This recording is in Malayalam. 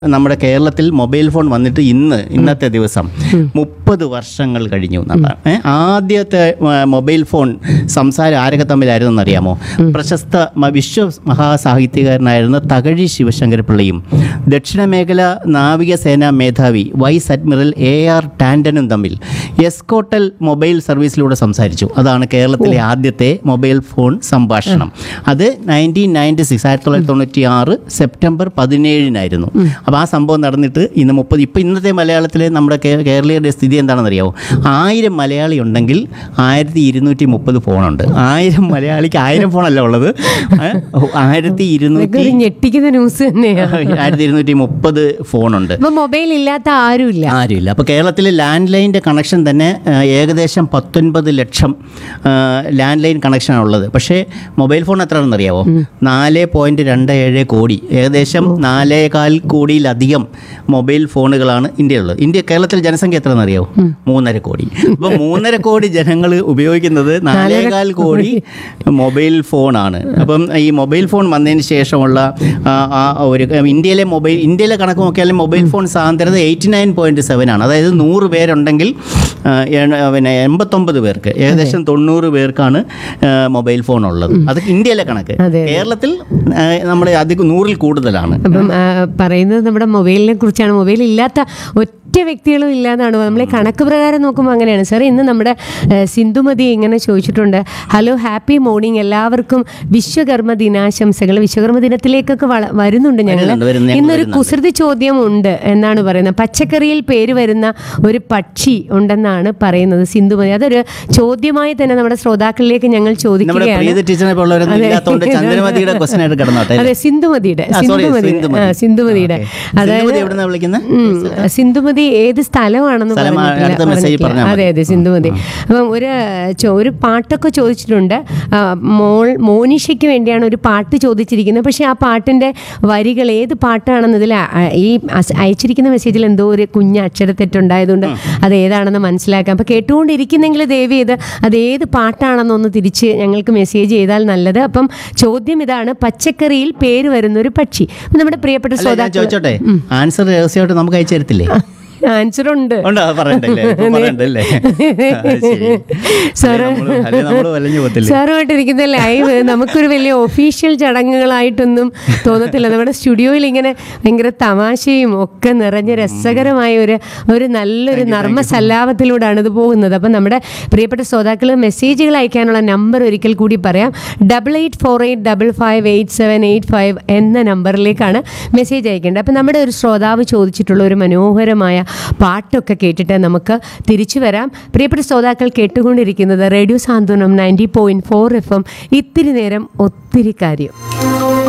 നമ്മുടെ കേരളത്തിൽ മൊബൈൽ ഫോൺ വന്നിട്ട് ഇന്ന് ഇന്നത്തെ ദിവസം മുപ്പത് വർഷങ്ങൾ കഴിഞ്ഞു എന്നുള്ളതാണ് ഏ, ആദ്യത്തെ ആ, മൊബൈൽ ഫോൺ സംസാരം ആരൊക്കെ തമ്മിലായിരുന്നു എന്നറിയാമോ പ്രശസ്ത മ- വിശ്വ മഹാസാഹിത്യകാരനായിരുന്ന തകഴി ശിവശങ്കരപിള്ളയും ദക്ഷിണ മേഖല നാവികസേനാ മേധാവി വൈസ് അഡ്മിറൽ എ ആർ ടാൻഡനും തമ്മിൽ എസ്കോട്ടൽ മൊബൈൽ സർവീസിലൂടെ സംസാരിച്ചു അതാണ് കേരളത്തിലെ ആദ്യത്തെ മൊബൈൽ ഫോൺ സംഭാഷണം അത് നയൻറ്റീൻ നയൻറ്റി സിക്സ് ആയിരത്തി തൊള്ളായിരത്തി തൊണ്ണൂറ്റി ആറ് സെപ്റ്റംബർ പതിനേഴിനായിരുന്നു അപ്പോൾ ആ സംഭവം നടന്നിട്ട് ഇന്ന് മുപ്പത് ഇപ്പോൾ ഇന്നത്തെ മലയാളത്തിലെ നമ്മുടെ കേ- കേരളീയരുടെ സ്ഥിതി എന്താണെന്ന് അറിയാമോ ആയിരം മലയാളി ഉണ്ടെങ്കിൽ ആയിരത്തി ഇരുന്നൂറ്റി മുപ്പത് ഫോണുണ്ട് ആയിരം മലയാളിക്ക് ആയിരം ഫോണല്ല ഉള്ളത് ഏ? ആയിരത്തി ഇരുന്നൂറ്റി ഒരു ഞെട്ടിക്കുന്ന ന്യൂസ് തന്നെയാണ് ആയിരത്തി ഇരുന്നൂറ്റി മുപ്പത് ഫോണുണ്ട് അപ്പൊ മൊബൈൽ ഇല്ലാത്ത ആരുമില്ല ആരുമില്ല അപ്പോൾ കേരളത്തിൽ ലാൻഡ് ലൈനിൻ്റെ കണക്ഷൻ തന്നെ ആ, ഏകദേശം പത്തൊൻപത് ലക്ഷം ലാൻഡ് ലൈൻ കണക്ഷനാണ് ഉള്ളത് പക്ഷേ മൊബൈൽ ഫോൺ എത്രയാണെന്ന് അറിയാവോ നാല് പോയിൻറ്റ് രണ്ട് ഏഴ് കോടി ഏകദേശം നാലേകാൽ കോടിയിലധികം മൊബൈൽ ഫോണുകളാണ് ഇന്ത്യയിലുള്ളത് ഇന്ത്യ കേരളത്തിൽ ജനസംഖ്യ എത്രയാണെന്ന് അറിയാവോ മൂന്നര കോടി അപ്പോൾ മൂന്നര കോടി ജനങ്ങൾ ഉപയോഗിക്കുന്നത് നാലേകാൽ കോടി മൊബൈൽ ഫോണാണ് അപ്പം ഈ മൊബൈൽ ഫോൺ വന്നതിന് ശേഷമുള്ള ആ, ആ ഒരു ഇന്ത്യയിലെ മൊബൈൽ ഇന്ത്യയിലെ കണക്ക് നോക്കിയാൽ മൊബൈൽ ഫോൺ സാന്ദ്രത എയ്റ്റി നയൻ പോയിൻറ്റ് സെവൻ ആണ് അതായത് നൂറ് പേരുണ്ടെങ്കിൽ ആ, എണ്ണ- പിന്നെ എൺപത്തൊമ്പത് പേർക്ക് ഏകദേശം തൊണ്ണൂറ് പേർക്കാണ് ആ, മൊബൈൽ ഫോൺ ഉള്ളത് അതൊക്കെ ഇന്ത്യയിലെ കണക്ക് അതെ. കേരളത്തിൽ ആ, നമ്മുടെ അധികം നൂറിൽ കൂടുതലാണ് അപ്പം ആ, പറയുന്നത് നമ്മുടെ മൊബൈലിനെ കുറിച്ചാണ് മൊബൈൽ ഇല്ലാത്ത ഒറ്റ വ്യക്തികളും ഇല്ലാന്നാണ് നമ്മൾ ഈ കണക്ക് പ്രകാരം നോക്കുമ്പോൾ അങ്ങനെയാണ് സാർ ഇന്ന് നമ്മുടെ ആ, സിന്ധുമതി ഇങ്ങനെ ചോദിച്ചിട്ടുണ്ട് ഹലോ ഹാപ്പി മോർണിംഗ് എല്ലാവർക്കും വിശ്വകർമ്മ ദിനാശംസകൾ വിശ്വകർമ്മ ദിനത്തിലേക്കൊക്കെ വള- വരുന്നുണ്ട് ഞങ്ങൾ വരുന്നുണ്ട്, വരുന്നുണ്ട്, ഞങ്ങൾ ഇന്നൊരു വരുന്നുണ്ട്. കുസൃതി ചോദ്യം ഉണ്ട് എന്നാണ് പറയുന്നത് പച്ചക്കറിയിൽ പേര് വരുന്ന ഒരു പക്ഷി ഉണ്ടെന്നാണ് പറയുന്നത് സിന്ധുമതി അതൊരു ചോദ്യമായി തന്നെ നമ്മുടെ ശ്രോതാക്കളിലേക്ക് ഞങ്ങൾ നമ്മുടെ ചോദിക്കുകയാണ് പ്രീത ടീച്ചറിനെ പോലുള്ളവരൊന്നും അതെ. ഇല്ലാത്തതുകൊണ്ട് ചന്ദ്രമതിയുടെ ക്വസ്റ്റൻ ആയിട്ട് കിടന്നോട്ടെ അതെ സിന്ധുമതിയുടെ ആ, sorry, സിന്ധുമതിയുടെ സിന്ധുമതി. ആ, സിന്ധുമതിയുടെ ഓക്കേ. സിന്ധുമതി എവിടുന്നാ വിളിക്കുന്നത്? ഉം, സിന്ധുമതി ഏത് സ്ഥലമാണെന്ന് സ്ഥലം ആ- പറഞ്ഞിട്ടില്ല, അടുത്ത message പറഞ്ഞിട്ടില്ല. പറഞ്ഞാൽ മതി. അതെ അതെ സിന്ധുമതി അപ്പം ഒരു ചോ- ഒരു പാട്ടൊക്കെ ചോദിച്ചിട്ടുണ്ട് ആ, മോൾ മോനിഷയ്ക്ക് വേണ്ടിയാണ് ഒരു പാട്ട് ചോദിച്ചിരിക്കുന്നത് പക്ഷേ ആ പാട്ടിന്റെ വരികൾ ഏത് പാട്ടാണെന്നതിൽ അ- അ- ഈ അസ്- അയച്ചിരിക്കുന്ന മെസ്സേജിൽ എന്തോ ഒരു കുഞ്ഞ് അക്ഷരത്തെറ്റുണ്ടായതുകൊണ്ട് അത് ഏതാണെന്ന് മനസ്സിലാക്കാം അപ്പം കേട്ടുകൊണ്ടിരിക്കുന്നെങ്കിൽ ദേവി ഇത് അത് ഏത് പാട്ടാണെന്നൊന്ന് തിരിച്ച് ഞങ്ങൾക്ക് മെസ്സേജ് ചെയ്താൽ നല്ലത് അപ്പം ചോദ്യം ഇതാണ് പച്ചക്കറിയിൽ പേര് വരുന്ന ഒരു പക്ഷി അപ്പം നമ്മുടെ പ്രിയപ്പെട്ട അല്ല, ഞാൻ ശ്രോതാക്കൾ ചോദിച്ചോട്ടെ ആൻസർ രഹസ്യമായിട്ട് നമുക്ക് അയച്ചു തരത്തില്ലേ ആൻസർ ഉണ്ട് ഉണ്ടോ പറയണ്ടല്ലേ ഇപ്പൊ പറയണ്ടല്ലേ ആ, ശരി. സാറ് നമ്മള് അല്ലേ നമ്മള് വലഞ്ഞു പോകത്തില്ലേ സാറുമായിട്ടിരിക്കുന്ന ലൈവ് നമുക്കൊരു വലിയ ഒഫീഷ്യൽ ചടങ്ങുകളായിട്ടൊന്നും തോന്നത്തില്ല നമ്മുടെ സ്റ്റുഡിയോയിൽ ഇങ്ങനെ ഭയങ്കര തമാശയും ഒക്കെ നിറഞ്ഞ രസകരമായ ഒരു ഒരു നല്ലൊരു നർമ്മ സല്ലാപത്തിലൂടെയാണ് ഇത് പോകുന്നത് അപ്പം നമ്മുടെ പ്രിയപ്പെട്ട ശ്രോതാക്കൾ മെസ്സേജുകൾ അയക്കാനുള്ള നമ്പർ ഒരിക്കൽ കൂടി പറയാം double eight four eight double five eight seven eight five എന്ന നമ്പറിലേക്കാണ് മെസ്സേജ് അയക്കേണ്ടത് അപ്പം നമ്മുടെ ഒരു ശ്രോതാവ് ചോദിച്ചിട്ടുള്ള ഒരു മനോഹരമായ പാട്ടൊക്കെ കേട്ടിട്ട് നമുക്ക് തിരിച്ചു വരാം പ്രിയപ്പെട്ട ശ്രോതാക്കൾ കേട്ടുകൊണ്ടിരിക്കുന്നത് radio Santhwanam ninety point four F M ഇത്തിരി നേരം ഒത്തിരി കാര്യം